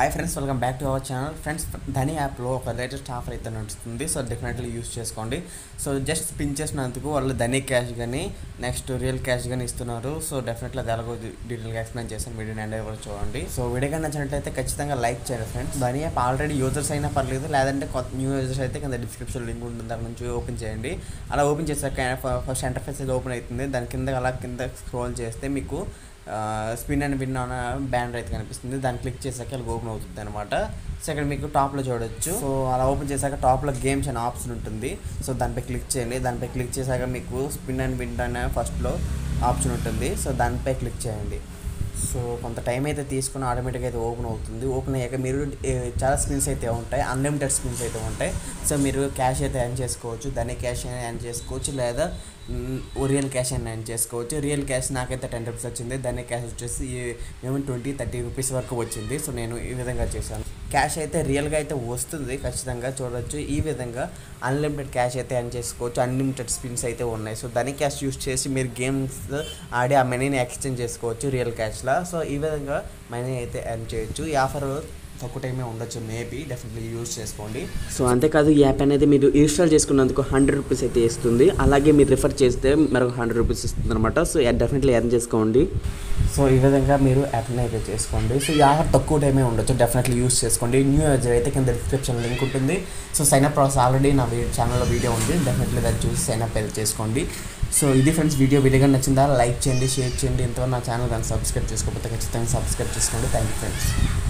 hi friends welcome back to our channel friends Dhani యాప్లో ఒక latest offer అయితే నడుస్తుంది సో డెఫినెట్లీ యూస్ చేసుకోండి సో జస్ట్ స్పిన్ చేసినందుకు వాళ్ళు ధని క్యాష్ కానీ నెక్స్ట్ రియల్ క్యాష్ కానీ ఇస్తున్నారు సో డెఫినెట్లీ అది ఎలాగో డీటెయిల్గా ఎక్స్ప్లెయిన్ చేశాను వీడియో ఎండ్ కూడా చూడండి సో వీడియో కానీ నచ్చినట్లయితే ఖచ్చితంగా లైక్ చేయండి friends Dhani app already users అయినా పర్లేదు లేదంటే కొత్త న్యూ యూజర్స్ అయితే కింద డిస్క్రిప్షన్ లింక్ ఉంటుంది దాని నుంచి ఓపెన్ చేయండి అలా ఓపెన్ చేశాక ఫస్ట్ ఇంటర్ఫేస్ అయితే ఓపెన్ అవుతుంది దాని కింద అలా కింద స్క్రోల్ చేస్తే మీకు స్పిన్ అండ్ విన్ అన్న బ్యానర్ అయితే కనిపిస్తుంది దాన్ని క్లిక్ చేసాక ఇలా ఓపెన్ అవుతుంది అనమాట సో ఇక్కడ మీకు టాప్లో చూడొచ్చు సో అలా ఓపెన్ చేశాక టాప్లో గేమ్స్ అనే ఆప్షన్ ఉంటుంది సో దానిపై క్లిక్ చేయండి దానిపై క్లిక్ చేశాక మీకు స్పిన్ అండ్ విన్ అనే ఫస్ట్లో ఆప్షన్ ఉంటుంది సో దానిపై క్లిక్ చేయండి సో కొంత టైం అయితే తీసుకుని ఆటోమేటిక్గా అయితే ఓపెన్ అవుతుంది ఓపెన్ అయ్యాక మీరు ఏ, చాలా స్పిన్స్ అయితే ఉంటాయి అన్లిమిటెడ్ స్పిన్స్ అయితే ఉంటాయి సో మీరు క్యాష్ అయితే ఎర్న్ చేసుకోవచ్చు దాన్ని క్యాష్ అయినా ఎర్న్ చేసుకోవచ్చు లేదా రియల్ క్యాష్ అయినా ఎర్న్ చేసుకోవచ్చు రియల్ క్యాష్ నాకైతే టెన్ రూపీస్ వచ్చింది దాన్ని క్యాష్ వచ్చేసి మేము ట్వంటీ థర్టీ రూపీస్ వరకు వచ్చింది సో నేను ఈ విధంగా చేశాను క్యాష్ అయితే రియల్గా అయితే వస్తుంది ఖచ్చితంగా చూడొచ్చు ఈ విధంగా అన్లిమిటెడ్ క్యాష్ అయితే ఎర్న్ చేసుకోవచ్చు అన్లిమిటెడ్ స్పిన్స్ అయితే ఉన్నాయి సో దాని క్యాష్ యూస్ చేసి మీరు గేమ్స్ ఆడి ఆ మనీని ఎక్స్చేంజ్ చేసుకోవచ్చు రియల్ క్యాష్లో సో ఈ విధంగా మనీ అయితే ఎర్న్ చేయొచ్చు ఈ ఆఫర్ తక్కువ టైమే ఉండొచ్చు మేబీ డెఫినెట్లీ యూజ్ చేసుకోండి సో అంతేకాదు ఈ యాప్ అనేది మీరు ఇన్స్టాల్ చేసుకున్నందుకు హండ్రెడ్ రూపీస్ అయితే ఇస్తుంది అలాగే మీరు రిఫర్ చేస్తే మరొక హండ్రెడ్ రూపీస్ ఇస్తుంది అనమాట సో డెఫినెట్లీ ఎర్న్ చేసుకోండి సో ఈ విధంగా మీరు యాప్ని అయితే చేసుకోండి సో ఈ ఆఫర్ తక్కువ టైమే ఉండొచ్చు డెఫినెట్లీ యూస్ చేసుకోండి న్యూ యూజర్ అయితే కింద డిస్క్రిప్షన్ లింక్ ఉంటుంది so sign up process already నా ఛానల్లో వీడియో ఉంది డెఫినెట్లీ దాన్ని చూసి సైన్ అప్ అయితే చేసుకోండి సో ఇది ఫ్రెండ్స్ వీడియో వీడియోగా నచ్చిందా లైక్ చేయండి షేర్ చేయండి ఇంతవరకు నా ఛానల్ కానీ సబ్స్క్రైబ్ చేసుకోకపోతే ఖచ్చితంగా సబ్స్క్రైబ్ చేసుకోండి థ్యాంక్ యూ ఫ్రెండ్స్